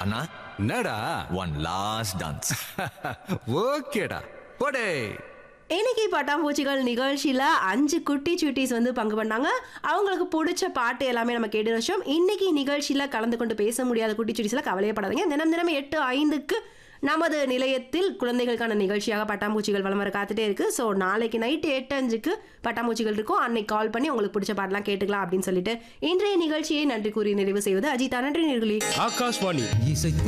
அண்ணா என்னடா one last dance ஓகேடா போடே இன்னைக்கு பட்டாம்பூச்சிகள் நிகழ்ச்சியில் அஞ்சு குட்டி சுட்டீஸ் வந்து பங்கு பண்ணாங்க அவங்களுக்கு பிடிச்ச பாட்டு எல்லாமே நம்ம கேட்டு வச்சோம் இன்னைக்கு நிகழ்ச்சியில் கலந்து கொண்டு பேச முடியாத குட்டி சுட்டீஸில் கவலையப்படாதீங்க தினம் தினம் எட்டு ஐந்துக்கு நமது நிலையத்தில் குழந்தைகளுக்கான நிகழ்ச்சியாக பட்டாம்பூச்சிகள் வலம் வர காத்துட்டே இருக்கு ஸோ நாளைக்கு நைட்டு எட்டு அஞ்சுக்கு பட்டாம்பூச்சிகள் இருக்கும் அன்னைக்கு கால் பண்ணி உங்களுக்கு பிடிச்ச பாட்டெல்லாம் கேட்டுக்கலாம் அப்படின்னு சொல்லிட்டு இன்றைய நிகழ்ச்சியை நன்றி கூறி நிறைவு செய்வது அஜிதா நன்றி நேர்களே ஆகாஷ்வாணி இசை